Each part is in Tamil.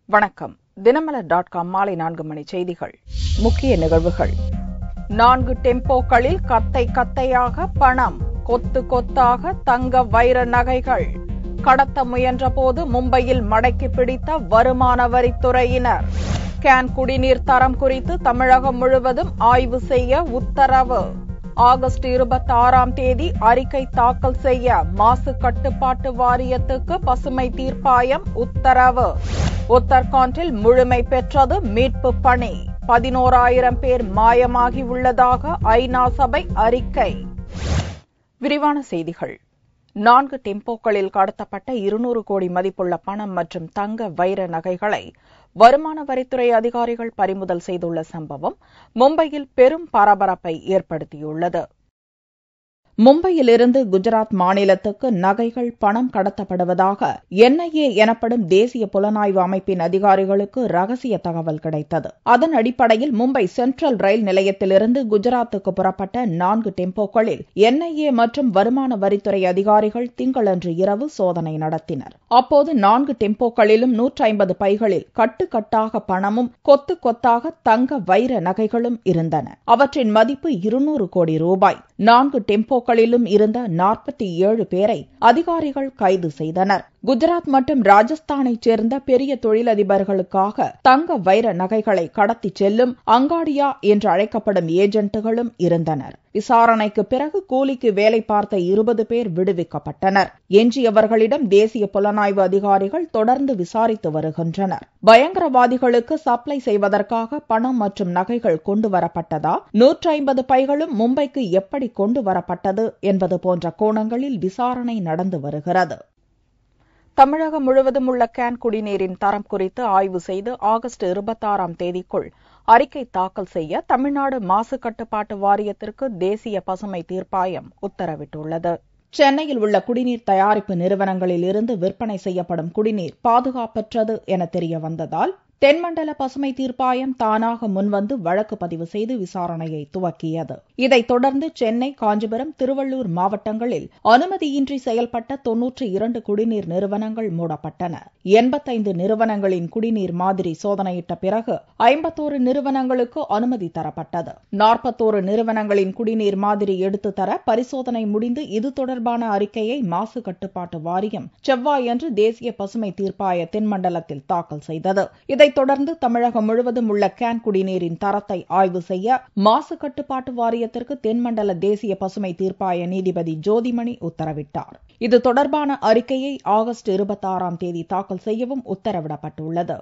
வணக்கம் தினமலர் டாட் காம் மாலை நான்கு மணி செய்திகள் முக்கிய நிகழ்வுகள் நான்கு டெம்போக்களில் கத்தை கத்தையாக பணம் கொத்து கொத்தாக தங்க வைர நகைகள் கடத்த முயன்றபோது மும்பையில் மடக்கி பிடித்த வருமான வரித்துறையினர் கேன் குடிநீர் தரம் குறித்து தமிழகம் முழுவதும் ஆய்வு செய்ய உத்தரவு ஆகஸ்ட் இருபத்தி ஆறாம் தேதி அறிக்கை தாக்கல் செய்ய மாசு கட்டுப்பாட்டு வாரியத்துக்கு பசுமை தீர்ப்பாயம் உத்தரவு உத்தரகாண்டில் முழுமை பெற்றது மீட்பு பணி பதினோராயிரம் பேர் மாயமாகி உள்ளதாக ஐநா சபை அறிக்கை விரிவான செய்திகள் நான்கு டெம்போக்களில் கடத்தப்பட்ட இருநூறு கோடி மதிப்புள்ள பணம் மற்றும் தங்க வைர நகைகளை வருமான வரித்துறை அதிகாரிகள் பறிமுதல் செய்துள்ள சம்பவம் மும்பையில் பெரும் பரபரப்பை ஏற்படுத்தியுள்ளது மும்பையிலிருந்து குஜராத் மாநிலத்துக்கு நகைகள் பணம் கடத்தப்படுவதாக என்ஐஏ எனப்படும் தேசிய புலனாய்வு அமைப்பின் அதிகாரிகளுக்கு ரகசிய தகவல் கிடைத்தது அதன் அடிப்படையில் மும்பை சென்ட்ரல் ரயில் நிலையத்திலிருந்து குஜராத்துக்கு புறப்பட்ட நான்கு டெம்போக்களில் என்ஐஏ மற்றும் வருமான வரித்துறை அதிகாரிகள் திங்களன்று இரவு சோதனை நடத்தினர் அப்போது நான்கு டெம்போக்களிலும் நூற்றி ஐம்பது பைகளில் கட்டுக்கட்டாக பணமும் கொத்து கொத்தாக தங்க வைர நகைகளும் இருந்தன அவற்றின் மதிப்பு இருநூறு கோடி ரூபாய் நான்கு டெம்போக்களிலும் இருந்த நாற்பத்தி ஏழு பேரை அதிகாரிகள் கைது செய்தனர் குஜராத் மற்றும் ராஜஸ்தானைச் சேர்ந்த பெரிய தொழிலதிபர்களுக்காக தங்க வைர நகைகளை கடத்திச் செல்லும் அங்காடியா என்று அழைக்கப்படும் ஏஜென்ட்டுகளும் இருந்தனர் விசாரணைக்கு பிறகு கூலிக்கு வேலை பார்த்த இருபது பேர் விடுவிக்கப்பட்டனர் எஞ்சியவர்களிடம் தேசிய புலனாய்வு அதிகாரிகள் தொடர்ந்து விசாரித்து வருகின்றனர் பயங்கரவாதிகளுக்கு சப்ளை செய்வதற்காக பணம் மற்றும் நகைகள் கொண்டு வரப்பட்டதா நூற்றி ஐம்பது பைகளும் மும்பைக்கு எப்படி கொண்டு வரப்பட்டது என்பது போன்ற கோணங்களில் விசாரணை நடந்து வருகிறது தமிழகம் முழுவதும் உள்ள கேன் குடிநீரின் தரம் குறித்து ஆய்வு செய்து ஆகஸ்ட் இருபத்தாறாம் தேதிக்குள் அறிக்கை தாக்கல் செய்ய தமிழ்நாடு மாசு கட்டுப்பாட்டு வாரியத்திற்கு தேசிய பசுமை தீர்ப்பாயம் உத்தரவிட்டுள்ளது சென்னையில் உள்ள குடிநீர் தயாரிப்பு நிறுவனங்களில் இருந்து விற்பனை செய்யப்படும் குடிநீர் பாதுகாப்பற்றது என தெரிய வந்ததால் தென்மண்டல பசுமை தீர்ப்பாயம் தானாக முன்வந்து வழக்கு பதிவு செய்து விசாரணையை துவக்கியது இதைத் தொடர்ந்து சென்னை காஞ்சிபுரம் திருவள்ளூர் மாவட்டங்களில் அனுமதியின்றி செயல்பட்ட தொன்னூற்றி இரண்டு குடிநீர் நிறுவனங்கள் மூடப்பட்டன எண்பத்தைந்து நிறுவனங்களின் குடிநீர் மாதிரி சோதனையிட்ட பிறகு ஐம்பத்தோரு நிறுவனங்களுக்கு அனுமதி தரப்பட்டது நாற்பத்தோரு நிறுவனங்களின் குடிநீர் மாதிரி எடுத்து தர பரிசோதனை முடிந்து இது தொடர்பான அறிக்கையை மாசு கட்டுப்பாட்டு வாரியம் செவ்வாயன்று தேசிய பசுமை தீர்ப்பாய தென்மண்டலத்தில் தாக்கல் செய்தது இதை இதைத் தொடர்ந்து தமிழகம் முழுவதும் உள்ள கேன் குடிநீரின் தரத்தை ஆய்வு செய்ய மாசு கட்டுப்பாட்டு வாரியத்திற்கு தென்மண்டல தேசிய பசுமை தீர்ப்பாய நீதிபதி ஜோதிமணி உத்தரவிட்டார் இது தொடர்பான அறிக்கையை ஆகஸ்ட் இருபத்தாறாம் தேதி தாக்கல் செய்யவும் உத்தரவிடப்பட்டுள்ளது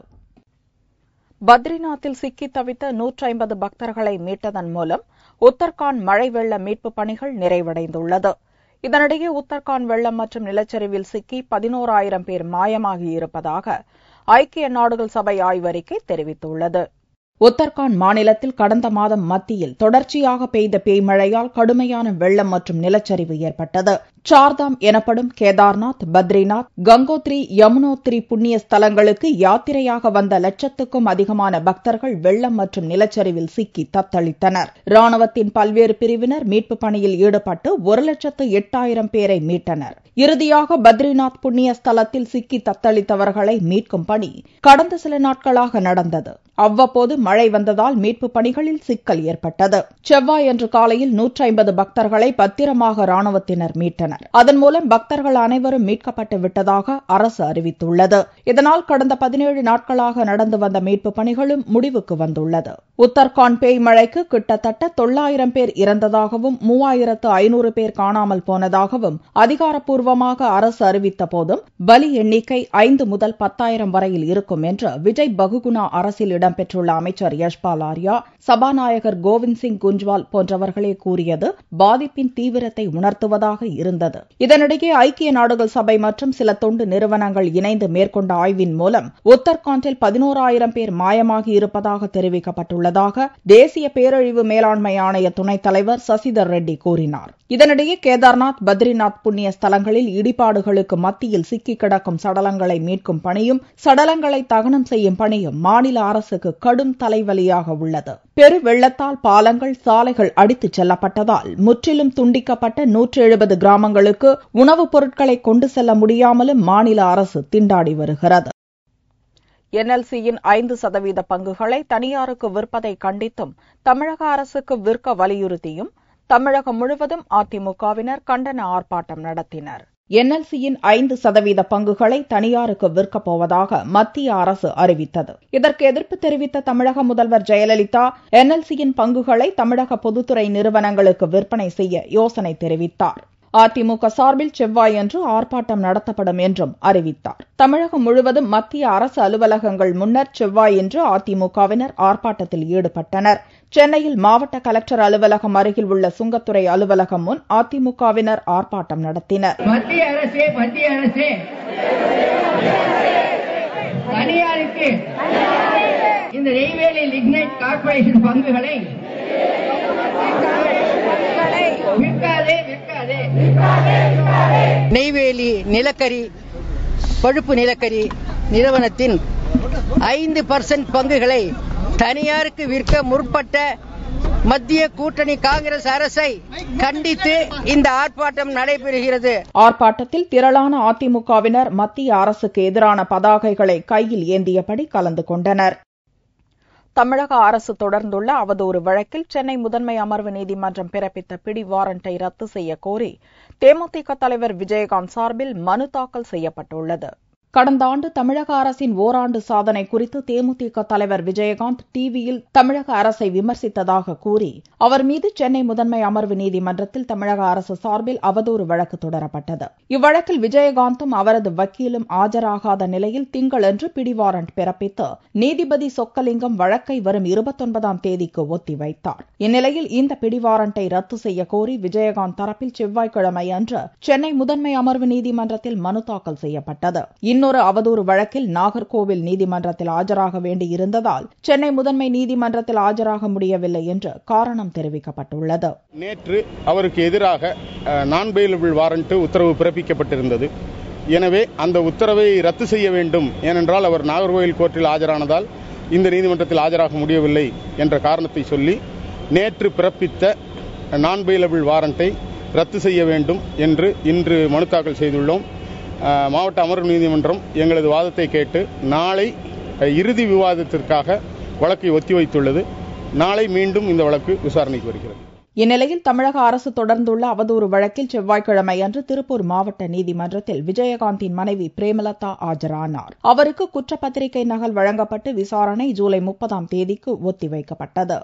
பத்ரிநாத்தில் சிக்கி தவித்த நூற்றி ஐம்பது பக்தர்களை மீட்டதன் மூலம் உத்தரகாண்ட் மழை வெள்ள மீட்புப் பணிகள் நிறைவடைந்துள்ளது இதனிடையே உத்தரகாண்ட் வெள்ளம் மற்றும் நிலச்சரிவில் சிக்கி பதினோராயிரம் பேர் மாயமாகி இருப்பதாக ஐக்கிய நாடுகள் சபை ஆய்வறிக்கை தெரிவித்துள்ளது உத்தரகாண்ட் மாநிலத்தில் கடந்த மாதம் மத்தியில் தொடர்ச்சியாக பெய்த பேய்மழையால் கடுமையான வெள்ளம் மற்றும் நிலச்சரிவு ஏற்பட்டது சார்தாம் எனப்படும் கேதார்நாத் பத்ரிநாத் கங்கோத்ரி யமுனோத்ரி புண்ணிய ஸ்தலங்களுக்கு யாத்திரையாக வந்த லட்சத்துக்கும் அதிகமான பக்தர்கள் வெள்ளம் மற்றும் நிலச்சரிவில் சிக்கி தத்தளித்தனர் ராணுவத்தின் பல்வேறு பிரிவினர் மீட்பு பணியில் ஈடுபட்டு ஒரு லட்சத்து எட்டாயிரம் பேரை மீட்டனர் இறுதியாக பத்ரிநாத் புண்ணிய ஸ்தலத்தில் சிக்கி தத்தளித்தவர்களை மீட்கும் பணி கடந்த சில நாட்களாக நடந்தது அவ்வப்போது மழை வந்ததால் மீட்பு பணிகளில் சிக்கல் ஏற்பட்டது செவ்வாயன்று காலையில் நூற்றி ஐம்பது பக்தர்களை பத்திரமாக ராணுவத்தினர் மீட்டனர் அதன் மூலம் பக்தர்கள் அனைவரும் மீட்கப்பட்டு விட்டதாக அரசு அறிவித்துள்ளது இதனால் கடந்த பதினேழு நாட்களாக நடந்து வந்த மீட்பு பணிகளும் முடிவுக்கு வந்துள்ளது உத்தரகாண்ட் பேய் மழைக்கு கிட்டத்தட்ட தொள்ளாயிரம் பேர் இறந்ததாகவும் மூவாயிரத்து ஐநூறு பேர் காணாமல் போனதாகவும் அதிகாரப்பூர்வமாக அரசு அறிவித்த போதும் பலி எண்ணிக்கை ஐந்து முதல் பத்தாயிரம் வரையில் இருக்கும் என்று விஜய் பகுகுணா அரசில் இடம்பெற்றுள்ள அமைச்சர் யஷ்பால் ஆர்யா சபாநாயகர் கோவிந்த் சிங் குஞ்வால் போன்றவர்களே கூறியது பாதிப்பின் தீவிரத்தை உணர்த்துவதாக இருந்தது இதனிடையே ஐக்கிய நாடுகள் சபை மற்றும் சில தொண்டு நிறுவனங்கள் இணைந்து மேற்கொண்ட ஆய்வின் மூலம் உத்தரகாண்டில் பதினோராயிரம் பேர் மாயமாகி இருப்பதாக தெரிவிக்கப்பட்டுள்ளதாக தேசிய பேரழிவு மேலாண்மை ஆணைய துணைத் தலைவர் சசிதர் ரெட்டி கூறினார் இதனிடையே கேதார்நாத் பத்ரிநாத் புண்ணிய ஸ்தலங்களில் இடிபாடுகளுக்கு மத்தியில் சிக்கி கிடக்கும் சடலங்களை மீட்கும் பணியும் சடலங்களை தகனம் செய்யும் பணியும் மாநில அரசுக்கு கடும் தலைவலியாக உள்ளது பெரு வெள்ளத்தால் பாலங்கள் சாலைகள் அடித்துச் செல்லப்பட்டதால் முற்றிலும் துண்டிக்கப்பட்ட நூற்று எழுபது கிராமங்களுக்கு உணவுப் பொருட்களை கொண்டு செல்ல முடியாமலும் மாநில அரசு திண்டாடி வருகிறது என்எல்சியின் ஐந்து சதவீத பங்குகளை தனியாருக்கு விற்பதை கண்டித்தும் தமிழக அரசுக்கு விற்க வலியுறுத்தியும் தமிழகம் முழுவதும் அதிமுகவினர் கண்டன ஆர்ப்பாட்டம் நடத்தினர் என்எல்சியின் ஐந்து சதவீத பங்குகளை தனியாருக்கு விற்கப் போவதாக மத்திய அரசு அறிவித்தது இதற்கு எதிர்ப்பு தெரிவித்த தமிழக முதல்வர் ஜெயலலிதா என்எல்சியின் பங்குகளை தமிழக பொதுத்துறை நிறுவனங்களுக்கு விற்பனை செய்ய யோசனை தெரிவித்தார் அதிமுக சார்பில் செவ்வாயன்று ஆர்ப்பாட்டம் நடத்தப்படும் என்றும் அறிவித்தார் தமிழகம் முழுவதும் மத்திய அரசு அலுவலகங்கள் முன்னர் செவ்வாயன்று அதிமுகவினர் ஆர்ப்பாட்டத்தில் ஈடுபட்டனர் சென்னையில் மாவட்ட கலெக்டர் அலுவலகம் அருகில் உள்ள சுங்கத்துறை அலுவலகம் முன் அதிமுகவினர் ஆர்ப்பாட்டம் நடத்தினர் மத்திய அரசே மத்திய அரசே தனியாருக்கு இந்த நெய்வேலி லிக்னைட் கார்பரேஷன் பங்குகளை விற்காதே விற்காதே நெய்வேலி நிலக்கரி பழுப்பு நிலக்கரி நிறுவனத்தின் ஐந்து பர்சன்ட் பங்குகளை தனியாருக்கு விற்க முற்பட்ட மத்திய கூட்டணி காங்கிரஸ் அரசை கண்டித்து இந்த ஆர்ப்பாட்டம் நடைபெறுகிறது ஆர்ப்பாட்டத்தில் திரளான அதிமுகவினர் மத்திய அரசுக்கு எதிரான பதாகைகளை கையில் ஏந்தியபடி கலந்து கொண்டனர் தமிழக அரசு தொடர்ந்துள்ள அவதூறு வழக்கில் சென்னை முதன்மை அமர்வு நீதிமன்றம் பிறப்பித்த பிடி வாரண்டை ரத்து செய்ய கோரி தேமுதிக தலைவர் விஜயகாந்த் சார்பில் மனு தாக்கல் செய்யப்பட்டுள்ளது கடந்த ஆண்டு தமிழக அரசின் ஓராண்டு சாதனை குறித்து தேமுதிக தலைவர் விஜயகாந்த் டிவியில் தமிழக அரசை விமர்சித்ததாக கூறி அவர் மீது சென்னை முதன்மை அமர்வு நீதிமன்றத்தில் தமிழக அரசு சார்பில் அவதூறு வழக்கு தொடரப்பட்டது இவ்வழக்கில் விஜயகாந்தும் அவரது வக்கீலும் ஆஜராகாத நிலையில் திங்களன்று பிடிவாரண்ட் பிறப்பித்து நீதிபதி சொக்கலிங்கம் வழக்கை வரும் இருபத்தொன்பதாம் தேதிக்கு ஒத்திவைத்தார் இந்நிலையில் இந்த பிடிவாரண்டை ரத்து செய்ய கோரி விஜயகாந்த் தரப்பில் செவ்வாய்க்கிழமை அன்று சென்னை முதன்மை அமர்வு நீதிமன்றத்தில் மனு தாக்கல் செய்யப்பட்டது இன்னொரு அவதூறு வழக்கில் நாகர்கோவில் நீதிமன்றத்தில் ஆஜராக வேண்டியிருந்ததால் சென்னை முதன்மை நீதிமன்றத்தில் ஆஜராக முடியவில்லை என்று காரணம் தெரிவிக்கப்பட்டுள்ளது நேற்று அவருக்கு எதிராக நான் பெயிலபிள் வாரண்ட் உத்தரவு பிறப்பிக்கப்பட்டிருந்தது எனவே அந்த உத்தரவை ரத்து செய்ய வேண்டும் ஏனென்றால் அவர் நாகர்கோவில் கோர்ட்டில் ஆஜரானதால் இந்த நீதிமன்றத்தில் ஆஜராக முடியவில்லை என்ற காரணத்தை சொல்லி நேற்று பிறப்பித்த நான் பெயிலபிள் வாரண்டை ரத்து செய்ய வேண்டும் என்று இன்று மனு தாக்கல் செய்துள்ளோம் மாவட்ட அமர்வு நீதிமன்றம் எங்களது வாதத்தை கேட்டு நாளை இறுதி விவாதத்திற்காக வழக்கை ஒத்திவைத்துள்ளது நாளை மீண்டும் இந்த வழக்கு விசாரணைக்கு வருகிறது இந்நிலையில் தமிழக அரசு தொடர்ந்துள்ள அவதூறு வழக்கில் செவ்வாய்க்கிழமை அன்று திருப்பூர் மாவட்ட நீதிமன்றத்தில் விஜயகாந்தின் மனைவி பிரேமலதா ஆஜரானார் அவருக்கு குற்றப்பத்திரிகை நகல் வழங்கப்பட்டு விசாரணை ஜூலை முப்பதாம் தேதிக்கு ஒத்திவைக்கப்பட்டது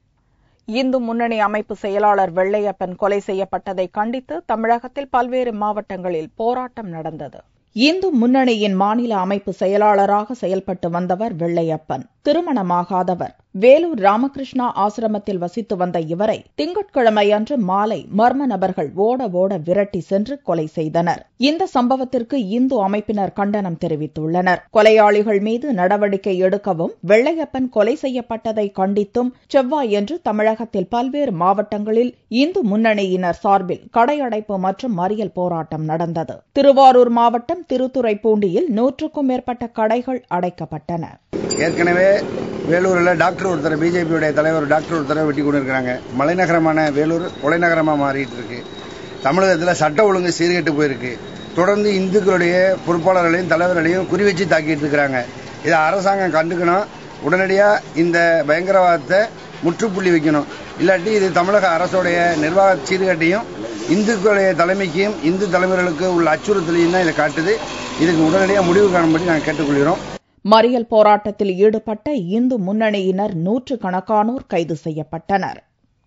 இந்து முன்னணி அமைப்பு செயலாளர் வெள்ளையப்பன் கொலை செய்யப்பட்டதை கண்டித்து தமிழகத்தில் பல்வேறு மாவட்டங்களில் போராட்டம் நடந்தது இந்து முன்னணியின் மாநில அமைப்பு செயலாளராக செயல்பட்டு வந்தவர் வெள்ளையப்பன் திருமணமாகாதவர் வேலூர் ராமகிருஷ்ணா ஆசிரமத்தில் வசித்து வந்த இவரை திங்கட்கிழமை அன்று மாலை மர்ம நபர்கள் ஓட ஓட விரட்டி சென்று கொலை செய்தனர் இந்த சம்பவத்திற்கு இந்து அமைப்பினர் கண்டனம் தெரிவித்துள்ளனர் கொலையாளிகள் மீது நடவடிக்கை எடுக்கவும் வெள்ளையப்பன் கொலை செய்யப்பட்டதை கண்டித்தும் செவ்வாயன்று தமிழகத்தில் பல்வேறு மாவட்டங்களில் இந்து முன்னணியினர் சார்பில் கடையடைப்பு மற்றும் மறியல் போராட்டம் நடந்தது திருவாரூர் மாவட்டம் திருத்துறைப்பூண்டியில் நூற்றுக்கும் மேற்பட்ட கடைகள் அடைக்கப்பட்டன ஏற்கனவே வேலூரில் டாக்டர் ஒருத்தர் பிஜேபியுடைய தலைவர் டாக்டர் ஒருத்தரை வெட்டி கொண்டு இருக்கிறாங்க மலைநகரமான வேலூர் கொலைநகரமாக மாறிட்டு இருக்கு தமிழகத்தில் சட்ட ஒழுங்கு சீர்கெட்டு போயிருக்கு தொடர்ந்து இந்துக்களுடைய பொறுப்பாளர்களையும் தலைவர்களையும் குறி வச்சு தாக்கிட்டு இருக்கிறாங்க இதை அரசாங்கம் கண்டுக்கணும் உடனடியாக இந்த பயங்கரவாதத்தை முற்றுப்புள்ளி வைக்கணும் இல்லாட்டி இது தமிழக அரசுடைய நிர்வாக சீர்கேட்டையும் இந்துக்களுடைய தலைமைக்கும் இந்து தலைவர்களுக்கு உள்ள அச்சுறுத்தலையும் தான் இதை காட்டுது இதுக்கு உடனடியாக முடிவு காணும்படி நாங்கள் கேட்டுக்கொள்கிறோம் மறியல் போராட்டத்தில் ஈடுபட்ட இந்து முன்னணியினர் நூற்று கணக்கானோர் கைது செய்யப்பட்டனர்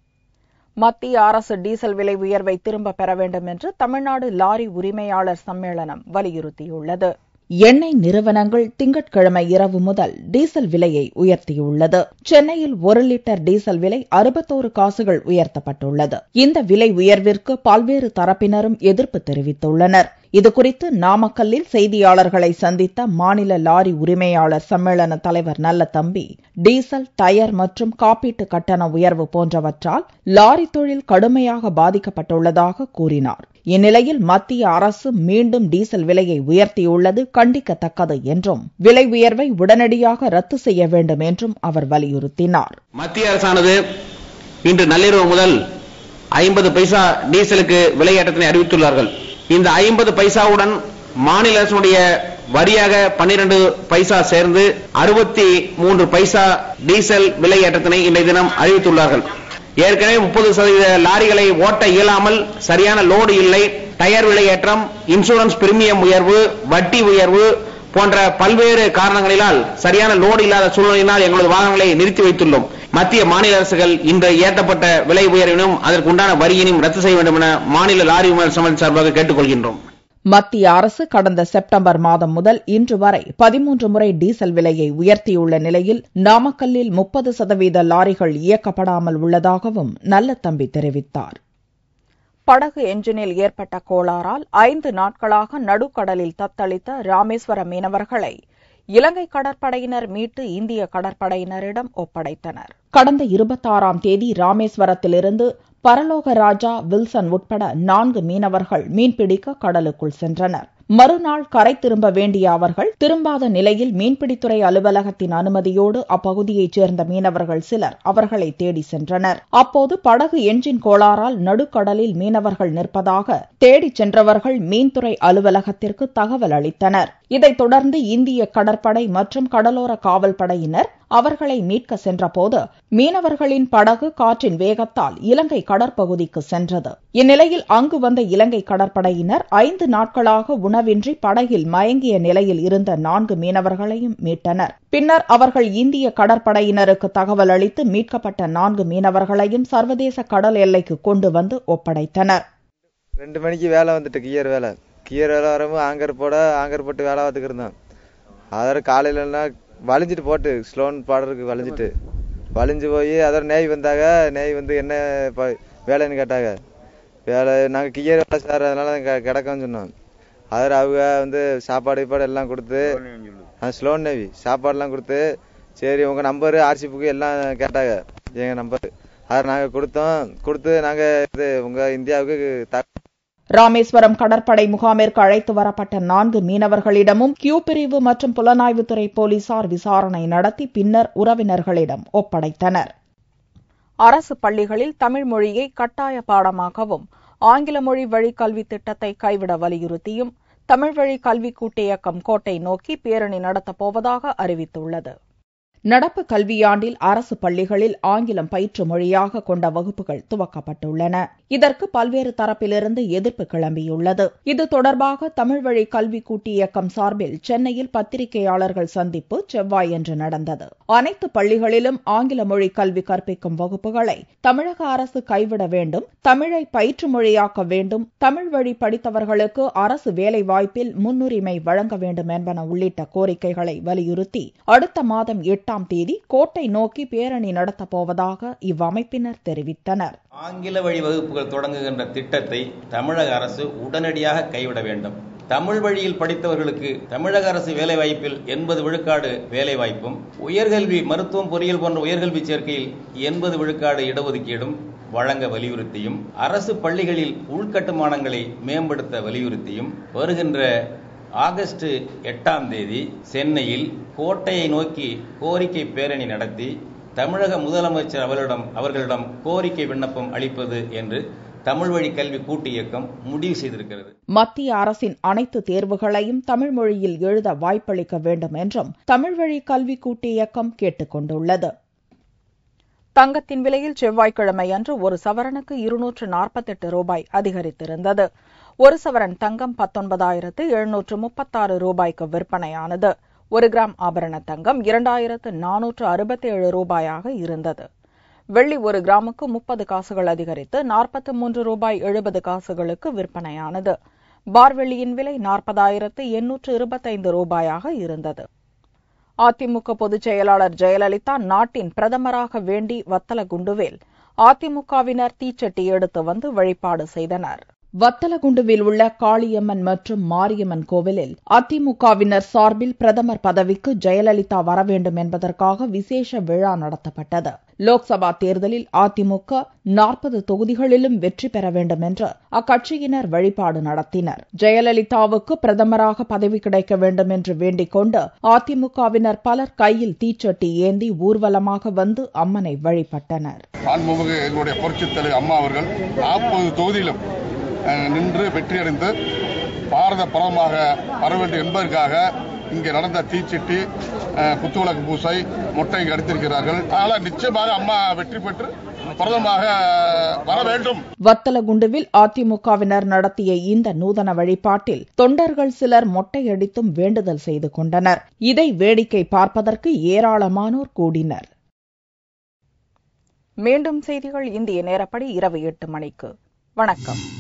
மத்திய அரசு டீசல் விலை உயர்வை திரும்ப பெற வேண்டும் என்று தமிழ்நாடு லாரி உரிமையாளர் சம்மேளனம் வலியுறுத்தியுள்ளது எண்ணெய் நிறுவனங்கள் திங்கட்கிழமை இரவு முதல் டீசல் விலையை உயர்த்தியுள்ளது சென்னையில் ஒரு லிட்டர் டீசல் விலை அறுபத்தோரு காசுகள் உயர்த்தப்பட்டுள்ளது இந்த விலை உயர்விற்கு பல்வேறு தரப்பினரும் எதிர்ப்பு தெரிவித்துள்ளனர் இதுகுறித்து நாமக்கல்லில் செய்தியாளர்களை சந்தித்த மாநில லாரி உரிமையாளர் சம்மேளன தலைவர் நல்லதம்பி டீசல் டயர் மற்றும் காப்பீட்டு கட்டண உயர்வு போன்றவற்றால் லாரி தொழில் கடுமையாக பாதிக்கப்பட்டுள்ளதாக கூறினார் இந்நிலையில் மத்திய அரசு மீண்டும் டீசல் விலையை உயர்த்தியுள்ளது கண்டிக்கத்தக்கது என்றும் விலை உயர்வை உடனடியாக ரத்து செய்ய வேண்டும் என்றும் அவர் வலியுறுத்தினார் மத்திய அரசானது இன்று நள்ளிரவு முதல் ஐம்பது பைசா டீசலுக்கு விலை ஏற்றத்தினை அறிவித்துள்ளார்கள் இந்த ஐம்பது பைசாவுடன் மாநில அரசுடைய வரியாக பன்னிரண்டு பைசா சேர்ந்து அறுபத்தி மூன்று பைசா டீசல் விலை ஏற்றத்தினை இன்றைய தினம் அறிவித்துள்ளார்கள் ஏற்கனவே முப்பது சதவீத லாரிகளை ஓட்ட இயலாமல் சரியான லோடு இல்லை டயர் விலை ஏற்றம் இன்சூரன்ஸ் பிரீமியம் உயர்வு வட்டி உயர்வு போன்ற பல்வேறு காரணங்களினால் சரியான லோடு இல்லாத சூழ்நிலையினால் எங்களது வாகனங்களை நிறுத்தி வைத்துள்ளோம் மத்திய மாநில அரசுகள் இன்று ஏற்றப்பட்ட விலை உயர்வினும் அதற்கு உண்டான வரியினையும் ரத்து செய்ய வேண்டும் என மாநில லாரி உரிமையாளர் சம்மேளன சார்பாக கேட்டுக் கொள்கின்றோம் மத்திய அரசு கடந்த செப்டம்பர் மாதம் முதல் இன்று வரை பதிமூன்று முறை டீசல் விலையை உயர்த்தியுள்ள நிலையில் நாமக்கல்லில் முப்பது சதவீத லாரிகள் இயக்கப்படாமல் உள்ளதாகவும் நல்லதம்பி தெரிவித்தார் படகு என்ஜினில் ஏற்பட்ட கோளாறால் ஐந்து நாட்களாக நடுக்கடலில் தத்தளித்த ராமேஸ்வர மீனவர்களை இலங்கை கடற்படையினர் மீட்டு இந்திய கடற்படையினரிடம் ஒப்படைத்தனர் கடந்த இருபத்தாறாம் தேதி ராமேஸ்வரத்திலிருந்து பரலோக ராஜா வில்சன் உட்பட நான்கு மீனவர்கள் மீன்பிடிக்க கடலுக்குள் சென்றனர் மறுநாள் கரை திரும்ப வேண்டிய அவர்கள் திரும்பாத நிலையில் மீன்பிடித்துறை அலுவலகத்தின் அனுமதியோடு அப்பகுதியைச் சேர்ந்த மீனவர்கள் சிலர் அவர்களை தேடி சென்றனர் அப்போது படகு என்ஜின் கோளாறால் நடுக்கடலில் மீனவர்கள் நிற்பதாக தேடிச் சென்றவர்கள் மீன்துறை அலுவலகத்திற்கு தகவல் அளித்தனர் இதைத் தொடர்ந்து இந்திய கடற்படை மற்றும் கடலோர காவல் படையினர் அவர்களை மீட்க சென்றபோது மீனவர்களின் படகு காற்றின் வேகத்தால் இலங்கை கடற்பகுதிக்கு சென்றது இந்நிலையில் அங்கு வந்த இலங்கை கடற்படையினர் ஐந்து நாட்களாக உணவின்றி படகில் மயங்கிய நிலையில் இருந்த நான்கு மீனவர்களையும் மீட்டனர் பின்னர் அவர்கள் இந்திய கடற்படையினருக்கு தகவல் அளித்து மீட்கப்பட்ட நான்கு மீனவர்களையும் சர்வதேச கடல் எல்லைக்கு கொண்டு வந்து ஒப்படைத்தனர் ரெண்டு மணிக்கு வேலை வந்துட்டு கியர் வேலை கியர் வேலை வரும்போது ஆங்கர் போட ஆங்கர் போட்டு வேலை பார்த்துக்கு இருந்தோம் அதோட காலையிலலாம் வலிஞ்சிட்டு போட்டு ஸ்லோன் பாடுறதுக்கு வலிஞ்சிட்டு வலிஞ்சு போய் அதோட நெய் வந்தாங்க நெய் வந்து என்ன ப- வேலைன்னு கேட்டாங்க வேலை நாங்கள் கியர் வேலை சார் அதனால நாங்கள் கிடக்கோன்னு சொன்னோம் அதில் அவங்க வந்து சாப்பாடு கீப்பாடு எல்லாம் கொடுத்து ஸ்லோன் நேவி சாப்பாடுலாம் கொடுத்து சரி உங்கள் நம்பரு ஆர்சி புக்கு எல்லாம் கேட்டாங்க எங்கள் நம்பர் அதை நாங்கள் கொடுத்தோம் கொடுத்து நாங்கள் இது உங்கள் இந்தியாவுக்கு த ராமேஸ்வரம் கடற்படை முகாமிற்கு அழைத்து வரப்பட்ட நான்கு மீனவர்களிடமும் கியூ பிரிவு மற்றும் புலனாய்வுத்துறை போலீசார் விசாரணை நடத்தி பின்னர் உறவினர்களிடம் ஒப்படைத்தனர் அரசு பள்ளிகளில் தமிழ் மொழியை கட்டாய பாடமாகவும் ஆங்கில மொழி வழி கல்வி திட்டத்தை கைவிட வலியுறுத்தியும் தமிழ் வழி கல்வி கூட்டியக்கம் கோட்டை நோக்கி பேரணி நடத்தப் போவதாக அறிவித்துள்ளது நடப்பு கல்வியாண்டில் அரசு பள்ளிகளில் ஆங்கிலம் பயிற்று மொழியாக கொண்ட வகுப்புகள் துவக்கப்பட்டுள்ளன இதற்கு பல்வேறு தரப்பிலிருந்து எதிர்ப்பு கிளம்பியுள்ளது இது தொடர்பாக தமிழ் வழி கல்வி கூட்டு இயக்கம் சார்பில் சென்னையில் பத்திரிகையாளர்கள் சந்திப்பு செவ்வாயன்று நடந்தது அனைத்து பள்ளிகளிலும் ஆங்கில மொழி கல்வி கற்பிக்கும் வகுப்புகளை தமிழக அரசு கைவிட வேண்டும் தமிழை பயிற்று மொழியாக்க வேண்டும் தமிழ் வழி படித்தவர்களுக்கு அரசு வேலை வாய்ப்பில் முன்னுரிமை வழங்க வேண்டும் என்பன உள்ளிட்ட கோரிக்கைகளை வலியுறுத்தி அடுத்த மாதம் எட்டாம் தேதி கோட்டை நோக்கி பேரணி நடத்தப் போவதாக இவ்வமைப்பினர் தெரிவித்தனர் ஆங்கில வழி வகுப்புகள் தொடங்குகின்ற திட்டத்தை தமிழக அரசு உடனடியாக கைவிட வேண்டும் தமிழ் வழியில் படித்தவர்களுக்கு தமிழக அரசு வேலைவாய்ப்பில் எண்பது விழுக்காடு வேலைவாய்ப்பும் உயர்கல்வி மருத்துவம் பொறியியல் போன்ற உயர்கல்வி சேர்க்கையில் எண்பது விழுக்காடு இடஒதுக்கீடும் வழங்க வலியுறுத்தியும் அரசு பள்ளிகளில் உள்கட்டுமானங்களை மேம்படுத்த வலியுறுத்தியும் வருகின்ற ஆகஸ்ட் எட்டாம் தேதி சென்னையில் கோட்டையை நோக்கி கோரிக்கை பேரணி நடத்தி தமிழக முதலமைச்சர் அவர்களிடம் அவர்களிடம் கோரிக்கை விண்ணப்பம் அளிப்பது என்று தமிழ் வழி கல்வி கூட்டு இயக்கம் முடிவு செய்திருக்கிறது மத்திய அரசின் அனைத்து தேர்வுகளையும் தமிழ் மொழியில் எழுத வாய்ப்பளிக்க வேண்டும் என்றும் தமிழ் வழி கல்வி கூட்டு இயக்கம் கேட்டுக் கொண்டுள்ளது தங்கத்தின் விலையில் செவ்வாய்க்கிழமை அன்று ஒரு சவரனுக்கு இருநூற்று நாற்பத்தெட்டு ரூபாய் அதிகரித்திருந்தது ஒரு சவரன் தங்கம் பத்தொன்பதாயிரத்து எழுநூற்று முப்பத்தாறு ரூபாய்க்கு விற்பனையானது ஒரு கிராம் ஆபரண தங்கம் இரண்டாயிரத்து நானூற்று அறுபத்தேழு ரூபாயாக இருந்தது வெள்ளி ஒரு கிராமுக்கு முப்பது காசுகள் அதிகரித்து நாற்பத்தி மூன்று ரூபாய் எழுபது காசுகளுக்கு விற்பனையானது பார் வெள்ளியின் விலை நாற்பதாயிரத்து எண்ணூற்று இருபத்தைந்து ரூபாயாக இருந்தது அதிமுக பொதுச் செயலாளர் ஜெயலலிதா நாட்டின் பிரதமராக வேண்டி வத்தலகுண்டுவில் அதிமுகவினர் தீச்சட்டி எடுத்து வந்து வழிபாடு செய்தனர் வத்தலகுண்டுவில் உள்ள காளியம்மன் மற்றும் மாரியம்மன் கோவிலில் அதிமுகவினர் சார்பில் பிரதமர் பதவிக்கு ஜெயலலிதா வர வேண்டும் என்பதற்காக விசேஷ விழா நடத்தப்பட்டது லோக்சபா தேர்தலில் அதிமுக நாற்பது தொகுதிகளிலும் வெற்றி பெற வேண்டும் என்று அக்கட்சியினர் வழிபாடு நடத்தினர் ஜெயலலிதாவுக்கு பிரதமராக பதவி கிடைக்க வேண்டும் என்று வேண்டிக் கொண்டு அதிமுகவினர் பலர் கையில் தீச்சட்டி ஏந்தி ஊர்வலமாக வந்து அம்மனை வழிபட்டனர் மாண்புமிகு எங்களுடைய புரட்சித் தலைவர் அம்மா அவர்கள் நாற்பது தொகுதியிலும் அஹ், நின்று வெற்றியடைந்து பாரத பரவமாக வர வேண்டும் என்பதற்காக இங்கே நடந்த தீச்சிட்டி அஹ், குத்துவிளக்கு பூசை மொட்டை அடித்திருக்கிறார்கள் அதனால் நிச்சயமாக அம்மா வெற்றி பெற்று பிரதமாக வர வேண்டும் வத்தலகுண்டுவில் அதிமுகவினர் நடத்திய இந்த நூதன வழிபாட்டில் தொண்டர்கள் சிலர் மொட்டையடித்தும் வேண்டுதல் செய்து கொண்டனர் இதை வேடிக்கை பார்ப்பதற்கு ஏராளமானோர் கூடினர் மீண்டும் செய்திகள் இந்திய நேரப்படி இரவு எட்டு மணிக்கு வணக்கம்